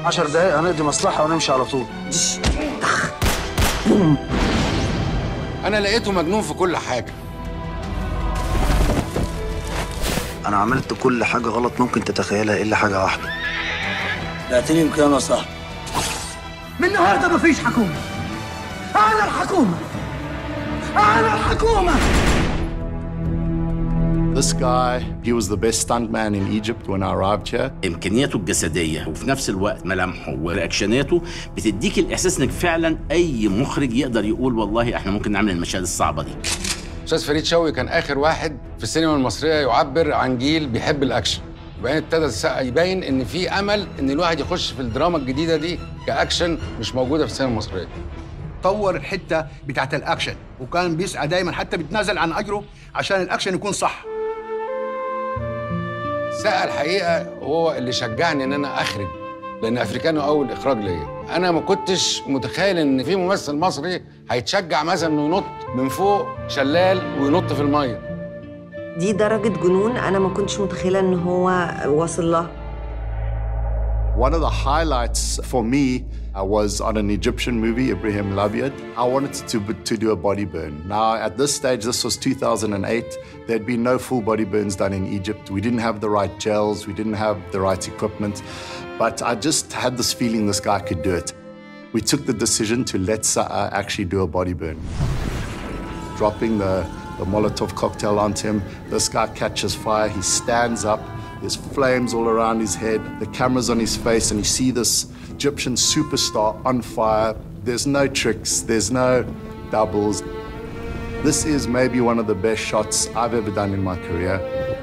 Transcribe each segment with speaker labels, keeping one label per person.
Speaker 1: 10 دقايق هنقضي مصلحه ونمشي على طول
Speaker 2: انا لقيته مجنون في كل حاجه
Speaker 1: انا عملت كل حاجه غلط ممكن تتخيلها الا حاجه واحده بعتني بكام يا صاحبي
Speaker 3: من النهارده مفيش حكومه انا الحكومه انا الحكومه
Speaker 4: This guy, he was the best stuntman in Egypt when I arrived here.
Speaker 5: امكانياته الجسديه وفي نفس الوقت ملامحه ورياكشناته بتديك الاحساس انك فعلا اي مخرج يقدر يقول والله احنا ممكن نعمل المشاهد الصعبه دي
Speaker 2: استاذ فريد شوقي كان اخر واحد في السينما المصريه يعبر عن جيل بيحب الاكشن وبعدين ابتدى السقا يبين ان في امل ان الواحد يخش في الدراما الجديده دي كاكشن مش موجوده في السينما المصريه
Speaker 6: طور الحته بتاعت الاكشن وكان بيسعى دايما حتى بيتنازل عن اجره عشان الاكشن يكون صح
Speaker 2: السقا الحقيقه هو اللي شجعني ان انا اخرج لان افريكانو اول اخراج ليا انا ما كنتش متخيل ان في ممثل مصري هيتشجع مثلا انه ينط من فوق شلال وينط في الميه
Speaker 7: دي درجة جنون أنا ما كنتش متخيلة إن هو واصل لها
Speaker 4: One of the highlights for me uh, was on an Egyptian movie, Ibrahim Labiad. I wanted to, to do a body burn. Now, at this stage, this was 2008, there'd been no full body burns done in Egypt. We didn't have the right gels, we didn't have the right equipment, but I just had this feeling this guy could do it. We took the decision to let Sa'a actually do a body burn. Dropping the, the Molotov cocktail onto him, this guy catches fire, he stands up, there's flames all around his head, the camera's on his face, and you see this Egyptian superstar on fire. There's no tricks, there's no doubles. This is maybe one of the best shots I've ever done in my career.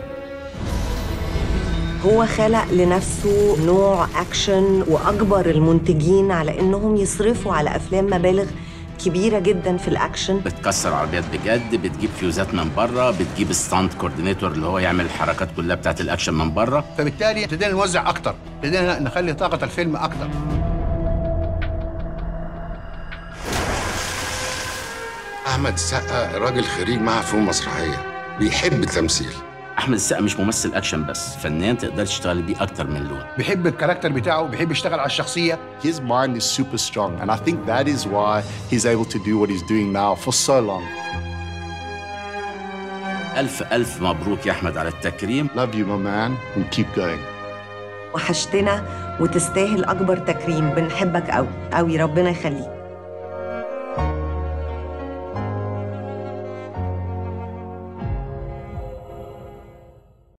Speaker 7: هو خلق لنفسه نوع أكشن وأجبر المنتجين على إنهم يصرفوا على أفلام مبالغ كبيرة جدا في الأكشن
Speaker 5: بتكسر عربيات بجد بتجيب فيوزات من بره بتجيب ستاند كوردينيتور اللي هو يعمل الحركات كلها بتاعت الاكشن من بره
Speaker 6: فبالتالي ابتدينا نوزع اكتر ابتدينا نخلي طاقه الفيلم اكتر
Speaker 2: احمد السقا راجل خريج معهد فنون مسرحيه بيحب التمثيل
Speaker 5: احمد السقا مش ممثل اكشن بس فنان تقدر تشتغل بيه اكتر من لون
Speaker 6: بيحب الكاركتر بتاعه بيحب يشتغل على الشخصيه
Speaker 4: His mind is super strong, and I think that is why he's able to do what he's doing now for so long.
Speaker 5: الف الف مبروك يا احمد على التكريم
Speaker 4: Love you, my man, and keep going.
Speaker 7: وحشتنا وتستاهل أكبر تكريم بنحبك أوي أوي ربنا يخليك